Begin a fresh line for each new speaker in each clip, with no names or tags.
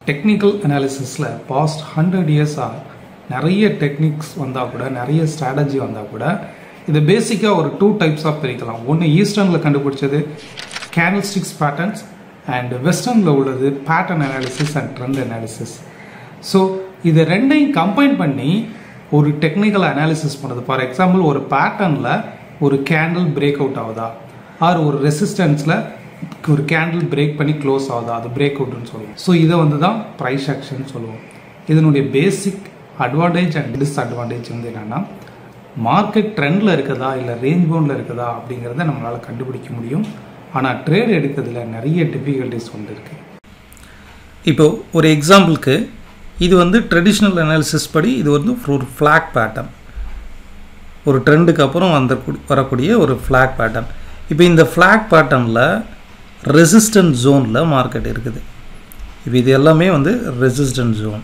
technical அனாலிசிஸில் past hundred இயர்ஸாக நிறைய techniques வந்தால் கூட நிறைய ஸ்ட்ராட்டஜி வந்தால் கூட இது பேசிக்காக ஒரு டூ டைப்ஸாக பிரிக்கலாம் ஒன்று ஈஸ்டர்னில் கண்டுபிடிச்சது கேண்டில் ஸ்டிக்ஸ் பேட்டர்ன்ஸ் அண்ட் வெஸ்டர்னில் உள்ளது pattern analysis and trend analysis so இது ரெண்டையும் கம்பைன் பண்ணி ஒரு டெக்னிக்கல் அனாலிசிஸ் பண்ணுறது ஃபார் எக்ஸாம்பிள் ஒரு பேட்டர்னில் ஒரு கேண்டில் பிரேக் அவுட் ஆகுதா ஆர் ஒரு ரெசிஸ்டன்ஸில் ஒரு கேண்டில் பிரேக் பண்ணி க்ளோஸ் ஆகுதா அது பிரேக் அவுட்னு சொல்லுவோம் ஸோ இதை வந்து தான் ப்ரைஸ் ஆக்ஷன் சொல்லுவோம் இதனுடைய பேசிக் அட்வான்டேஜ் அண்ட் டிஸ்அட்வான்டேஜ் வந்து என்னென்னா மார்க்கெட் ட்ரெண்டில் இருக்குதா இல்லை ரேஞ்ச் பவுண்டில் இருக்குதா அப்படிங்கிறத நம்மளால் கண்டுபிடிக்க முடியும் ஆனால் ட்ரேட் எடுக்கிறதுல நிறைய டிஃபிகல்ட்டிஸ் வந்து இருக்குது
இப்போ ஒரு எக்ஸாம்பிளுக்கு இது வந்து ட்ரெடிஷ்னல் அனாலிசிஸ் படி இது வந்து ஒரு ஃப்ளாக் பேட்டர்ன் ஒரு ட்ரெண்டுக்கு அப்புறம் வந்த வரக்கூடிய ஒரு ஃப்ளாக் பேட்டர்ன் இப்போ இந்த ஃப்ளாக் பேட்டர்னில் ரெசிஸ்டன்ட் ஜோனில் மார்க்கெட் இருக்குது இப்போ இது எல்லாமே வந்து ரெசிஸ்டன்ட் ஜோன்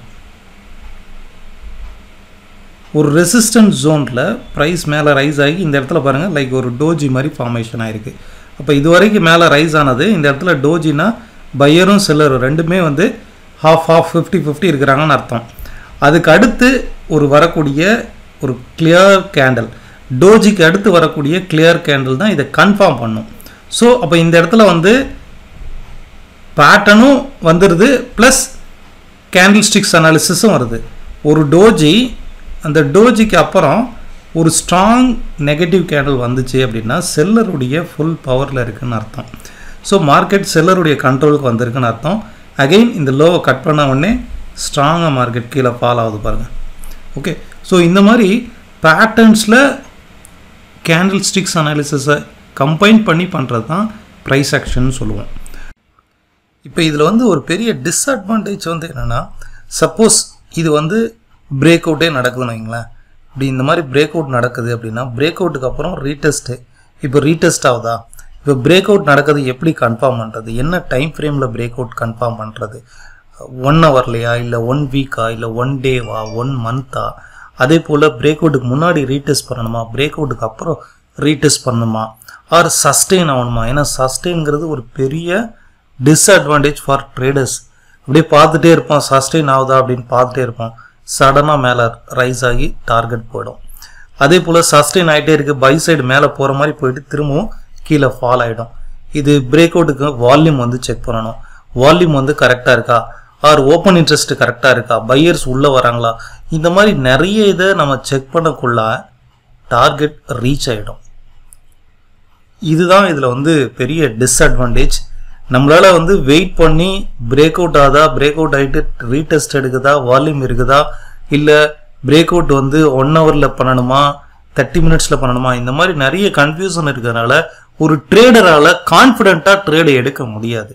ஒரு ரெசிஸ்டன்ட் ஜோனில் ப்ரைஸ் மேலே ரைஸ் ஆகி இந்த இடத்துல பாருங்கள் லைக் ஒரு டோஜி மாதிரி ஃபார்மேஷன் ஆகிருக்கு அப்போ இது வரைக்கும் மேலே ரைஸ் ஆனது இந்த இடத்துல டோஜினா பையரும் செல்லரும் ரெண்டுமே வந்து ஹாஃப் ஹாஃப் ஃபிஃப்டி ஃபிஃப்டி இருக்கிறாங்கன்னு அர்த்தம் அதுக்கு அடுத்து ஒரு வரக்கூடிய ஒரு கிளியர் கேண்டில் டோஜிக்கு அடுத்து வரக்கூடிய கிளியர் கேண்டில் தான் இதை கன்ஃபார்ம் பண்ணும் ஸோ அப்போ இந்த இடத்துல வந்து பேட்டர்னும் வந்துடுது ப்ளஸ் கேண்டில் ஸ்டிக்ஸ் அனாலிசிஸும் வருது ஒரு டோஜி அந்த டோஜிக்கு அப்புறம் ஒரு ஸ்ட்ராங் நெகட்டிவ் கேண்டில் வந்துச்சு அப்படின்னா செல்லருடைய ஃபுல் பவரில் இருக்குதுன்னு அர்த்தம் ஸோ மார்க்கெட் செல்லருடைய கண்ட்ரோலுக்கு வந்திருக்குன்னு அர்த்தம் அகெயின் இந்த லோவை கட் பண்ண உடனே ஸ்ட்ராங்காக மார்க்கெட் கீழே ஃபால் ஆகுது பாருங்கள் ஓகே ஸோ இந்த மாதிரி பேட்டர்ன்ஸில் கேண்டில் ஸ்டிக்ஸ் அனாலிசிஸை கம்பைன் பண்ணி பண்ணுறது தான் ப்ரைஸ் ஆக்ஷன் சொல்லுவோம் இப்போ இதில் வந்து ஒரு பெரிய டிஸ்அட்வான்டேஜ் வந்து என்னென்னா சப்போஸ் இது வந்து பிரேக் அவுட்டே நடக்குதுன்னு வைங்களேன் இப்படி இந்த மாதிரி பிரேக் அவுட் நடக்குது அப்படின்னா பிரேக் அவுட்டுக்கு அப்புறம் ரீடெஸ்ட்டு இப்போ ரீடெஸ்ட் ஆகுதா இப்போ பிரேக் அவுட் நடக்குது எப்படி கன்ஃபார்ம் பண்ணுறது என்ன டைம் ஃப்ரேமில் பிரேக் அவுட் கன்ஃபார்ம் பண்ணுறது ஒன் ஹவர்லையா இல்லை ஒன் வீக்கா இல்லை ஒன் டேவா ஒன் மந்த்தா அதே போல் பிரேக் அவுட்டுக்கு முன்னாடி ரீடெஸ்ட் பண்ணணுமா பிரேக் அவுட்டுக்கு அப்புறம் ரீடெஸ்ட் பண்ணணுமா ஆர் சஸ்டெயின் ஆகணுமா ஏன்னா சஸ்டெயின்ங்கிறது ஒரு பெரிய டிஸ்அட்வான்டேஜ் ஃபார் ட்ரேடர்ஸ் அப்படியே பார்த்துட்டே இருப்போம் சஸ்டெயின் ஆகுதா அப்படின்னு பார்த்துட்டே இருப்போம் சடனாக மேலே ரைஸ் ஆகி டார்கெட் போயிடும் அதே போல் சஸ்டெயின் ஆகிட்டே இருக்குது பை சைடு மேலே போகிற மாதிரி போயிட்டு திரும்பவும் கீழே ஃபால் ஆகிடும் இது பிரேக் அவுட்டுக்கு வால்யூம் வந்து செக் பண்ணணும் வால்யூம் வந்து கரெக்டாக இருக்கா ஆர் ஓப்பன் இன்ட்ரெஸ்ட் கரெக்டாக இருக்கா பையர்ஸ் உள்ளே வராங்களா இந்த மாதிரி நிறைய இதை நம்ம செக் பண்ணக்குள்ள டார்கெட் ரீச் ஆகிடும் இதுதான் இதில் வந்து பெரிய டிஸ்அட்வான்டேஜ் நம்மளால் வந்து வெயிட் பண்ணி பிரேக் அவுட் ஆகுதா பிரேக் அவுட் ஆகிட்டு ரீடெஸ்ட் எடுக்குதா வால்யூம் இருக்குதா இல்லை பிரேக் அவுட் வந்து ஒன் ஹவரில் பண்ணணுமா தேர்ட்டி மினிட்ஸில் பண்ணணுமா இந்த மாதிரி நிறைய கன்ஃபியூஷன் இருக்கிறதுனால ஒரு ட்ரேடரால் கான்ஃபிடெண்ட்டாக ட்ரேடை எடுக்க முடியாது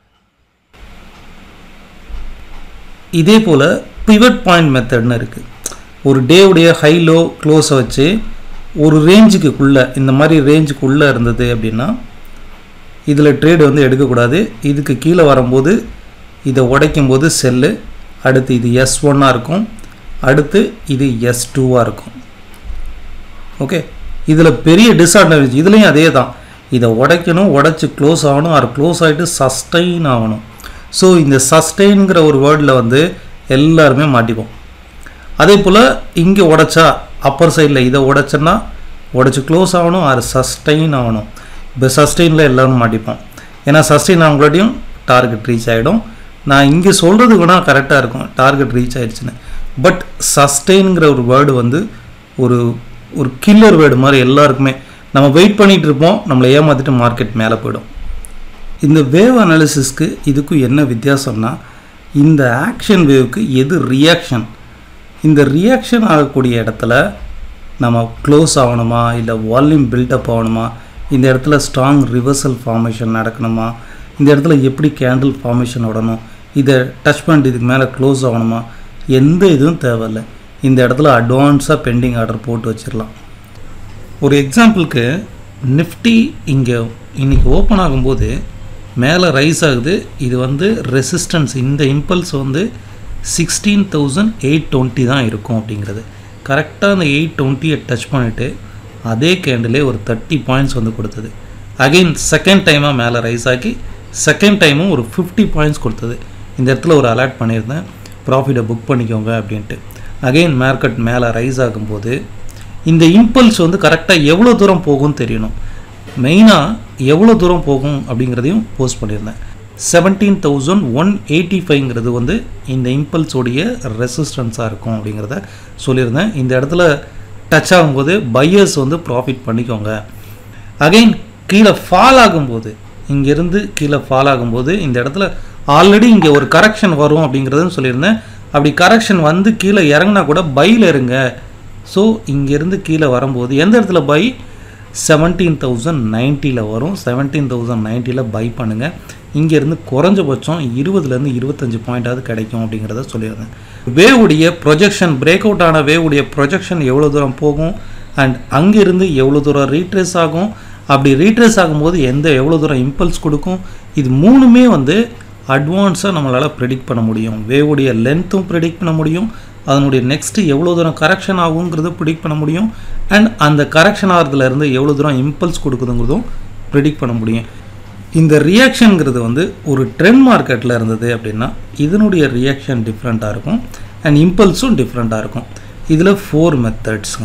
இதே போல் பிவட் பாயிண்ட் மெத்தட்னு இருக்குது ஒரு டேவுடைய ஹை லோ க்ளோஸை வச்சு ஒரு ரேஞ்சுக்குள்ளே இந்த மாதிரி ரேஞ்சுக்குள்ளே இருந்தது அப்படின்னா இதில் ட்ரேடு வந்து எடுக்கக்கூடாது இதுக்கு கீழே வரும்போது இதை உடைக்கும் போது செல்லு அடுத்து இது எஸ் ஒன்னாக இருக்கும் அடுத்து இது எஸ் டூவாக இருக்கும் ஓகே இதில் பெரிய டிஸ்அட்வான்டேஜ் இதுலேயும் அதே தான் இதை உடைக்கணும் உடைச்சி க்ளோஸ் ஆகணும் அது க்ளோஸ் ஆகிட்டு சஸ்டைன் ஆகணும் ஸோ இந்த சஸ்டெயின்கிற ஒரு வேர்டில் வந்து எல்லாருமே மாட்டிப்போம் அதே போல் இங்கே உடைச்சா அப்பர் சைடில் இதை உடைச்சோன்னா உடைச்சி க்ளோஸ் ஆகணும் அது சஸ்டெயின் ஆகணும் இப்போ சஸ்டெயினில் எல்லோரும் மாட்டிப்போம் ஏன்னா சஸ்டெயின் அவங்களாட்டியும் டார்கெட் ரீச் ஆகிடும் நான் இங்கே சொல்கிறது கூட கரெக்டாக இருக்கும் டார்கெட் ரீச் ஆகிடுச்சுன்னு பட் சஸ்டெயின்கிற ஒரு வேர்டு வந்து ஒரு ஒரு கில்லர் வேர்டு மாதிரி எல்லாருக்குமே நம்ம வெயிட் பண்ணிகிட்டு இருப்போம் நம்மளை ஏமாற்றிட்டு மார்க்கெட் மேலே போயிடும் இந்த வேவ் அனாலிசிஸ்க்கு இதுக்கும் என்ன வித்தியாசம்னா இந்த ஆக்ஷன் வேவ்க்கு எது ரியாக்ஷன் இந்த ரியாக்ஷன் ஆகக்கூடிய இடத்துல நம்ம க்ளோஸ் ஆகணுமா இல்லை வால்யூம் பில்டப் ஆகணுமா இந்த இடத்துல ஸ்ட்ராங் ரிவர்சல் ஃபார்மேஷன் நடக்கணுமா இந்த இடத்துல எப்படி கேண்டில் ஃபார்மேஷன் விடணும் இதை டச் பண்ணிட்டு இதுக்கு மேலே க்ளோஸ் ஆகணுமா எந்த இதுவும் தேவையில்லை இந்த இடத்துல அட்வான்ஸாக பெண்டிங் ஆர்டர் போட்டு வச்சிடலாம் ஒரு எக்ஸாம்பிளுக்கு நிஃப்டி இங்கே இன்றைக்கி ஓப்பன் ஆகும்போது மேலே ரைஸ் ஆகுது இது வந்து ரெசிஸ்டன்ஸ் இந்த இம்பல்ஸ் வந்து சிக்ஸ்டீன் தௌசண்ட் எயிட் டுவெண்ட்டி தான் இருக்கும் அப்படிங்கிறது கரெக்டாக அந்த எயிட் டுவெண்ட்டியை டச் பண்ணிவிட்டு அதே கேண்டிலே ஒரு தேர்ட்டி பாயிண்ட்ஸ் வந்து கொடுத்தது அகெயின் செகண்ட் டைமாக மேலே ரைஸ் ஆகி செகண்ட் டைமும் ஒரு ஃபிஃப்டி பாயிண்ட்ஸ் கொடுத்தது இந்த இடத்துல ஒரு அலர்ட் பண்ணியிருந்தேன் ப்ராஃபிட்டை புக் பண்ணிக்கோங்க அப்படின்ட்டு அகெயின் மார்க்கெட் மேலே ரைஸ் ஆகும்போது இந்த இம்பல்ஸ் வந்து கரெக்டாக எவ்வளோ தூரம் போகும்னு தெரியணும் மெயினாக எவ்வளோ தூரம் போகும் அப்படிங்கிறதையும் போஸ்ட் பண்ணியிருந்தேன் செவன்டீன் தௌசண்ட் ஒன் எயிட்டி ஃபைவ்ங்கிறது வந்து இந்த இம்பல்ஸோடைய ரெசிஸ்டன்ஸாக இருக்கும் அப்படிங்கிறத சொல்லியிருந்தேன் இந்த இடத்துல டச் ஆகும்போது பையர்ஸ் வந்து ப்ராஃபிட் பண்ணிக்கோங்க அகைன் கீழே ஃபால் ஆகும்போது இங்கேருந்து கீழே ஃபால் ஆகும்போது இந்த இடத்துல ஆல்ரெடி இங்கே ஒரு கரெக்ஷன் வரும் அப்படிங்கிறதும் சொல்லியிருந்தேன் அப்படி கரெக்ஷன் வந்து கீழே இறங்கினா கூட பையில் இருங்க ஸோ இங்கேருந்து கீழே வரும்போது எந்த இடத்துல பை செவன்டீன் தௌசண்ட் நைன்ட்டியில் வரும் செவன்டீன் தௌசண்ட் நைன்ட்டியில் பை பண்ணுங்கள் இங்கேருந்து குறைஞ்சபட்சம் இருபதுலேருந்து இருபத்தஞ்சு பாயிண்டாவது கிடைக்கும் அப்படிங்கிறத சொல்லியிருந்தேன் வேவுடைய ப்ரொஜெக்ஷன் பிரேக் அவுட் ஆன வேவுடைய ப்ரொஜெக்ஷன் எவ்வளோ தூரம் போகும் அண்ட் அங்கேருந்து எவ்வளோ தூரம் ரீட்ரேஸ் ஆகும் அப்படி ரீட்ரேஸ் ஆகும்போது எந்த எவ்வளோ தூரம் இம்பல்ஸ் கொடுக்கும் இது மூணுமே வந்து அட்வான்ஸாக நம்மளால் ப்ரெடிக்ட் பண்ண முடியும் வேவுடைய லென்த்தும் ப்ரெடிக்ட் பண்ண முடியும் அதனுடைய நெக்ஸ்ட்டு எவ்வளோ தூரம் கரெக்ஷன் ஆகுங்கிறத ப்ரிடிக்ட் பண்ண முடியும் அண்ட் அந்த கரெக்ஷன் ஆகிறதுலேருந்து எவ்வளோ தூரம் இம்பல்ஸ் கொடுக்குதுங்கிறதும் ப்ரிடிக்ட் பண்ண முடியும் இந்த ரியாக்ஷனுங்கிறது வந்து ஒரு ட்ரெண்ட் மார்க்கெட்டில் இருந்தது அப்படின்னா இதனுடைய ரியாக்ஷன் டிஃப்ரெண்ட்டாக இருக்கும் அண்ட் இம்பல்ஸும் டிஃப்ரெண்ட்டாக இருக்கும் இதில் ஃபோர் மெத்தட்ஸுங்க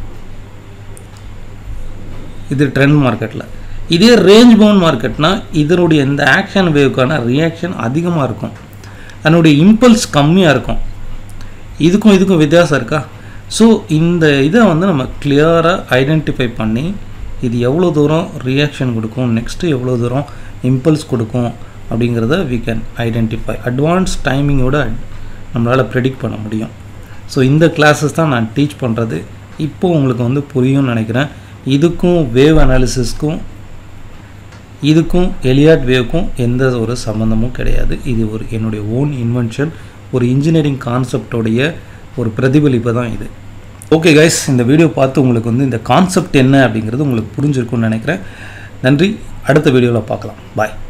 இது ட்ரெண்ட் மார்க்கெட்டில் இதே ரேஞ்ச் பவுண்ட் மார்க்கெட்னா இதனுடைய இந்த ஆக்ஷன் வேவுக்கான ரியாக்ஷன் அதிகமாக இருக்கும் அதனுடைய இம்பல்ஸ் கம்மியாக இருக்கும் இதுக்கும் இதுக்கும் வித்தியாசம் இருக்கா ஸோ இந்த இதை வந்து நம்ம கிளியராக ஐடென்டிஃபை பண்ணி இது எவ்வளோ தூரம் ரியாக்ஷன் கொடுக்கும் நெக்ஸ்ட்டு எவ்வளோ தூரம் இம்பல்ஸ் கொடுக்கும் அப்படிங்கிறத வி கேன் ஐடென்டிஃபை அட்வான்ஸ் டைமிங்கோட நம்மளால் ப்ரெடிக்ட் பண்ண முடியும் ஸோ இந்த கிளாஸஸ் தான் நான் டீச் பண்ணுறது இப்போது உங்களுக்கு வந்து புரியும்னு நினைக்கிறேன் இதுக்கும் வேவ் அனாலிசிஸ்க்கும் இதுக்கும் எலியாட் வேவ்க்கும் எந்த ஒரு சம்மந்தமும் கிடையாது இது ஒரு என்னுடைய ஓன் இன்வென்ஷன் ஒரு இன்ஜினியரிங் கான்செப்டோடைய ஒரு பிரதிபலிப்பு தான் இது ஓகே கைஸ் இந்த வீடியோ பார்த்து உங்களுக்கு வந்து இந்த கான்செப்ட் என்ன அப்படிங்கிறது உங்களுக்கு புரிஞ்சிருக்கும்னு நினைக்கிறேன் நன்றி அடுத்த வீடியோவில் பார்க்கலாம் பாய்